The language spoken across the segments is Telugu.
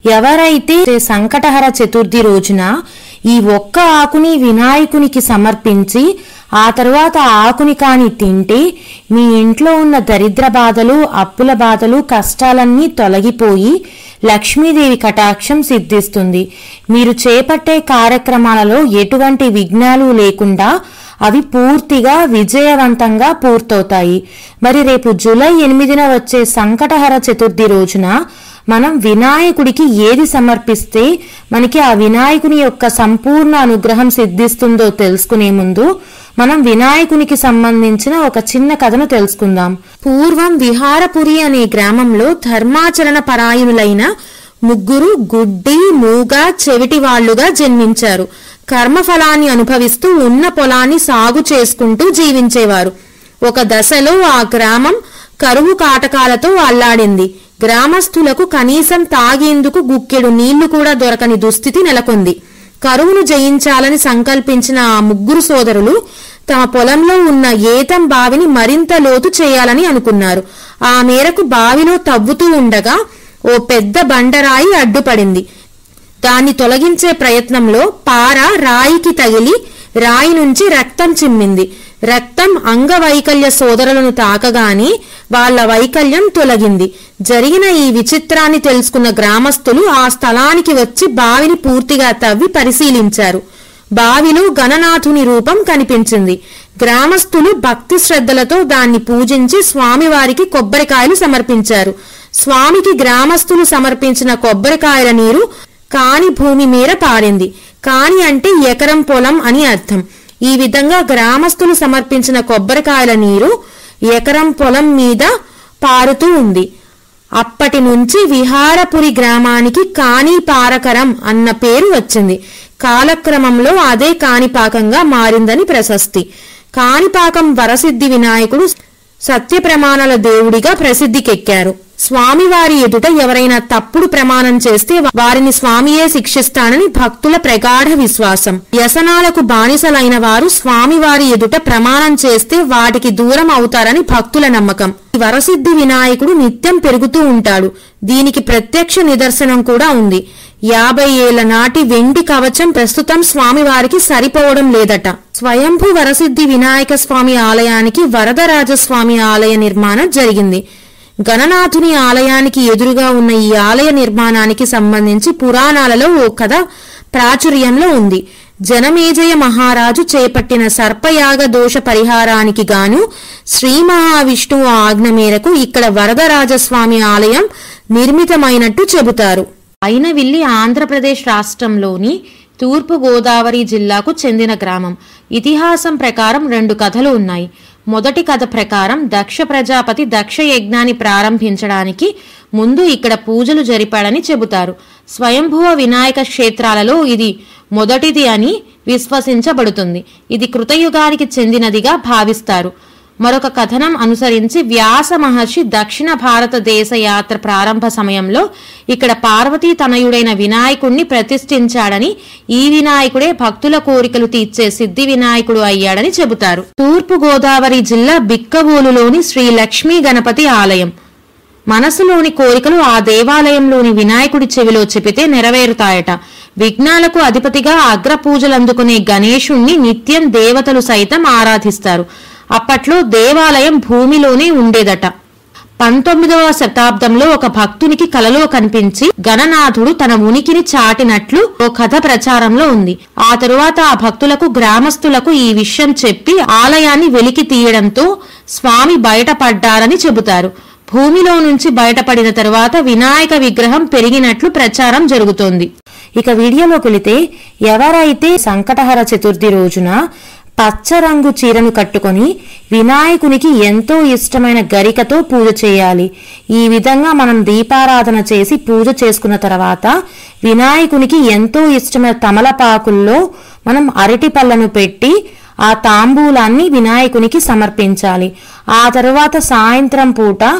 ఎవరైతే సంకటహర చతుర్థి రోజున ఈ ఒక్క ఆకుని వినాయకునికి సమర్పించి ఆ తరువాత ఆ ఆకుని కాని తింటే మీ ఇంట్లో ఉన్న దరిద్ర బాధలు అప్పుల బాధలు కష్టాలన్నీ తొలగిపోయి లక్ష్మీదేవి కటాక్షం సిద్ధిస్తుంది మీరు చేపట్టే కార్యక్రమాలలో ఎటువంటి విఘ్నాలు లేకుండా అవి పూర్తిగా విజయవంతంగా పూర్తవుతాయి మరి రేపు జూలై ఎనిమిదిన వచ్చే సంకటహర చతుర్థి రోజున మనం వినాయకుడికి ఏది సమర్పిస్తే మనకి ఆ వినాయకుని యొక్క సంపూర్ణ అనుగ్రహం సిద్ధిస్తుందో తెలుసుకునే ముందు మనం వినాయకునికి సంబంధించిన ఒక చిన్న కథను తెలుసుకుందాం పూర్వం విహారపురి అనే గ్రామంలో ధర్మాచరణ పరాయణులైన ముగ్గురు గుడ్డి మూగ చెవిటి వాళ్లుగా జన్మించారు కర్మఫలాన్ని అనుభవిస్తూ ఉన్న పొలాన్ని సాగు చేసుకుంటూ జీవించేవారు ఒక దశలో ఆ గ్రామం కరువు కాటకాలతో అల్లాడింది గ్రామస్తులకు కనీసం తాగేందుకు గుక్కెడు నీళ్లు కూడా దొరకని దుస్థితి నెలకొంది కరువును జయించాలని సంకల్పించిన ఆ ముగ్గురు సోదరులు తమ పొలంలో ఉన్న ఏతం బావిని మరింత లోతు చేయాలని అనుకున్నారు ఆ మేరకు బావిలో తవ్వుతూ ఉండగా ఓ పెద్ద బండరాయి అడ్డుపడింది దాన్ని తొలగించే ప్రయత్నంలో పార రాయికి తగిలి రాయి నుంచి రక్తం చిమ్మింది రక్తం అంగవైకల్య సోదరులను తాకగానే వాళ్ళ వైకల్యం తొలగింది జరిగిన ఈ విచిత్రాన్ని తెలుసుకున్న గ్రామస్తులు ఆ స్థలానికి వచ్చి బావిని పూర్తిగా తవ్వి పరిశీలించారు బావిలో గణనాథుని రూపం కనిపించింది గ్రామస్తులు భక్తి శ్రద్ధలతో దాన్ని పూజించి స్వామివారికి కొబ్బరికాయలు సమర్పించారు స్వామికి గ్రామస్తులు సమర్పించిన కొబ్బరికాయల నీరు కాని భూమి మీద పారింది కాని అంటే ఎకరం పొలం అని అర్థం ఈ విధంగా గ్రామస్తులు సమర్పించిన కొబ్బరికాయల నీరు ఎకరం పొలం మీద పారుతూ ఉంది అప్పటి నుంచి విహారపురి గ్రామానికి కాణిపారకరం అన్న పేరు వచ్చింది కాలక్రమంలో అదే కాణిపాకంగా మారిందని ప్రశస్తి కాణిపాకం వరసిద్ధి వినాయకుడు సత్య ప్రమాణాల దేవుడిగా ప్రసిద్ధికెక్కారు స్వామివారి ఎదుట ఎవరైనా తప్పుడు ప్రమాణం చేస్తే వారిని స్వామియే శిక్షిస్తానని భక్తుల ప్రగాఢ విశ్వాసం వ్యసనాలకు బానిసలైన వారు స్వామివారి ఎదుట ప్రమాణం చేస్తే వాటికి దూరం అవుతారని భక్తుల నమ్మకం ఈ వరసిద్ధి వినాయకుడు నిత్యం పెరుగుతూ ఉంటాడు దీనికి ప్రత్యక్ష నిదర్శనం కూడా ఉంది యాభై ఏళ్ల నాటి వెండి కవచం ప్రస్తుతం స్వామివారికి సరిపోవడం లేదట స్వయంభూ వరసిద్ధి వినాయక స్వామి ఆలయానికి వరదరాజస్వామి ఆలయ నిర్మాణం జరిగింది గణనాథుని ఆలయానికి ఎదురుగా ఉన్న ఈ ఆలయ నిర్మాణానికి సంబంధించి పురాణాలలో ఓ కథ ప్రాచుర్యంలో ఉంది జనమేజయ మహారాజు చేపట్టిన సర్పయాగ దోష పరిహారానికి గాను శ్రీ మహావిష్ణువు ఆజ్ఞ మేరకు ఇక్కడ వరదరాజస్వామి ఆలయం నిర్మితమైనట్టు చెబుతారు అయినవిల్లి ఆంధ్రప్రదేశ్ రాష్ట్రంలోని తూర్పు గోదావరి జిల్లాకు చెందిన గ్రామం ఇతిహాసం ప్రకారం రెండు కథలు ఉన్నాయి మొదటి కథ ప్రకారం దక్ష ప్రజాపతి దక్ష యజ్ఞాన్ని ప్రారంభించడానికి ముందు ఇక్కడ పూజలు జరిపాడని చెబుతారు స్వయంభువ వినాయక క్షేత్రాలలో ఇది మొదటిది అని విశ్వసించబడుతుంది ఇది కృతయుగానికి చెందినదిగా భావిస్తారు మరొక కథనం అనుసరించి వ్యాస మహర్షి దక్షిణ భారతదేశ యాత్ర ప్రారంభ సమయంలో ఇక్కడ పార్వతీ తనయుడైన వినాయకుణ్ణి ప్రతిష్ఠించాడని ఈ వినాయకుడే భక్తుల కోరికలు తీర్చే సిద్ధి వినాయకుడు అయ్యాడని చెబుతారు తూర్పు గోదావరి జిల్లా బిక్కవోలులోని శ్రీ లక్ష్మీ గణపతి ఆలయం మనసులోని కోరికలు ఆ దేవాలయంలోని వినాయకుడి చెవిలో చెపితే నెరవేరుతాయట విఘ్నాలకు అధిపతిగా అగ్ర పూజలందుకునే గణేశుణ్ణి నిత్యం దేవతలు సైతం ఆరాధిస్తారు అప్పట్లో దేవాలయం భూమిలోనే ఉండేదట పంతొమ్మిదవ శతాబ్దంలో ఒక భక్తునికి కలలో కనిపించి గణనాథుడు తన ఉనికిని చాటినట్లు ఓ కథ ప్రచారంలో ఉంది ఆ తరువాత ఆ భక్తులకు గ్రామస్తులకు ఈ విషయం చెప్పి ఆలయాన్ని వెలికి తీయడంతో స్వామి బయటపడ్డారని చెబుతారు భూమిలో నుంచి బయటపడిన తరువాత వినాయక విగ్రహం పెరిగినట్లు ప్రచారం జరుగుతోంది ఇక వీడియోలోకి వెళితే ఎవరైతే సంకటహర చతుర్థి రోజున పచ్చ రంగు చీరను కట్టుకొని వినాయకునికి ఎంతో ఇష్టమైన గరికతో పూజ చేయాలి ఈ విధంగా మనం దీపారాధన చేసి పూజ చేసుకున్న తర్వాత వినాయకునికి ఎంతో ఇష్టమైన తమలపాకుల్లో మనం అరటి పళ్ళను పెట్టి ఆ తాంబూలాన్ని వినాయకునికి సమర్పించాలి ఆ తరువాత సాయంత్రం పూట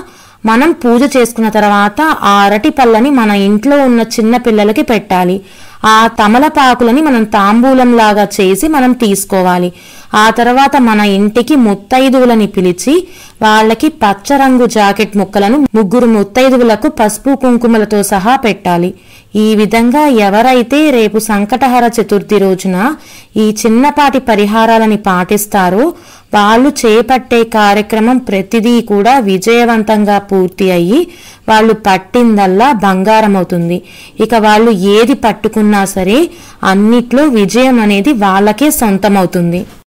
మనం పూజ చేసుకున్న తర్వాత ఆ అరటి పళ్ళని మన ఇంట్లో ఉన్న చిన్న పిల్లలకి పెట్టాలి ఆ తమలపాకులని మనం తాంబూలం లాగా చేసి మనం తీసుకోవాలి ఆ తర్వాత మన ఇంటికి ముత్తైదువులని పిలిచి వాళ్ళకి పచ్చ రంగు జాకెట్ ముక్కలను ముగ్గురు ముత్తైదువులకు పసుపు కుంకుమలతో సహా పెట్టాలి ఈ విధంగా ఎవరైతే రేపు సంకటహర చతుర్థి రోజున ఈ చిన్నపాటి పరిహారాలని పాటిస్తారో వాళ్ళు చేపట్టే కార్యక్రమం ప్రతిదీ కూడా విజయవంతంగా పూర్తి అయ్యి వాళ్ళు పట్టిందల్లా బంగారం అవుతుంది ఇక వాళ్ళు ఏది పట్టుకున్నా సరే అన్నిట్లో విజయం అనేది వాళ్ళకే సొంతమవుతుంది